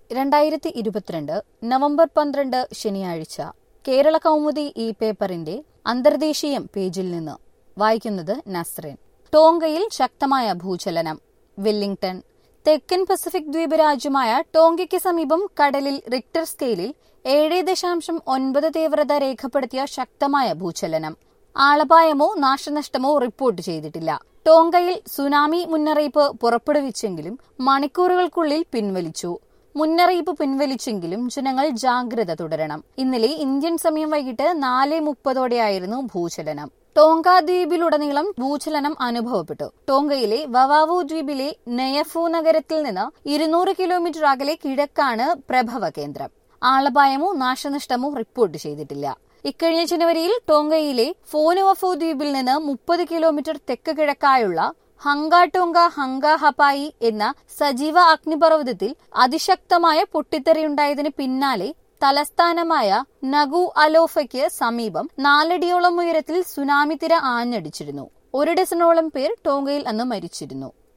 രണ്ടായിരത്തി ഇരുപത്തിരണ്ട് നവംബർ പന്ത്രണ്ട് ശനിയാഴ്ച കേരള കൗമുദി ഈ പേപ്പറിന്റെ അന്തർദേശീയം പേജിൽ നിന്ന് വായിക്കുന്നത് നസ്രൻ ടോങ്കയിൽ ശക്തമായ ഭൂചലനം വെല്ലിംഗ്ടൺ തെക്കൻ പസഫിക് ദ്വീപ് രാജ്യമായ ടോങ്കയ്ക്ക് സമീപം കടലിൽ റിക്ടർ സ്കെയിലിൽ ഏഴ് ദശാംശം ഒൻപത് തീവ്രത രേഖപ്പെടുത്തിയ ശക്തമായ ഭൂചലനം ആളപായമോ നാശനഷ്ടമോ റിപ്പോർട്ട് ചെയ്തിട്ടില്ല ടോങ്കയിൽ സുനാമി മുന്നറിയിപ്പ് പുറപ്പെടുവിച്ചെങ്കിലും മണിക്കൂറുകൾക്കുള്ളിൽ പിൻവലിച്ചു മുന്നറിയിപ്പ് പിൻവലിച്ചെങ്കിലും ജനങ്ങൾ ജാഗ്രത തുടരണം ഇന്നലെ ഇന്ത്യൻ സമയം വൈകിട്ട് നാല് മുപ്പതോടെയായിരുന്നു ഭൂചലനം ടോങ്ക ദ്വീപിലുടനീളം ഭൂചലനം അനുഭവപ്പെട്ടു ടോങ്കയിലെ വവാവു ദ്വീപിലെ നെയഫു നഗരത്തിൽ നിന്ന് ഇരുന്നൂറ് കിലോമീറ്റർ അകലെ കിഴക്കാണ് പ്രഭവ കേന്ദ്രം ആളപായമോ നാശനഷ്ടമോ റിപ്പോർട്ട് ചെയ്തിട്ടില്ല ഇക്കഴിഞ്ഞ ജനുവരിയിൽ ടോങ്കയിലെ ഫോനുവഫു ദ്വീപിൽ നിന്ന് മുപ്പത് കിലോമീറ്റർ തെക്ക് കിഴക്കായുള്ള ഹങ്കാടോങ്ക ഹങ്ക ഹപായി എന്ന സജീവ അഗ്നിപർവ്വതത്തിൽ അതിശക്തമായ പൊട്ടിത്തെറിയുണ്ടായതിന് പിന്നാലെ തലസ്ഥാനമായ നഗു അലോഫയ്ക്ക് സമീപം നാലടിയോളം ഉയരത്തിൽ സുനാമി തിര ആഞ്ഞടിച്ചിരുന്നു ഒരു ഡസനോളം പേർ ടോങ്കയിൽ അന്ന് മരിച്ചിരുന്നു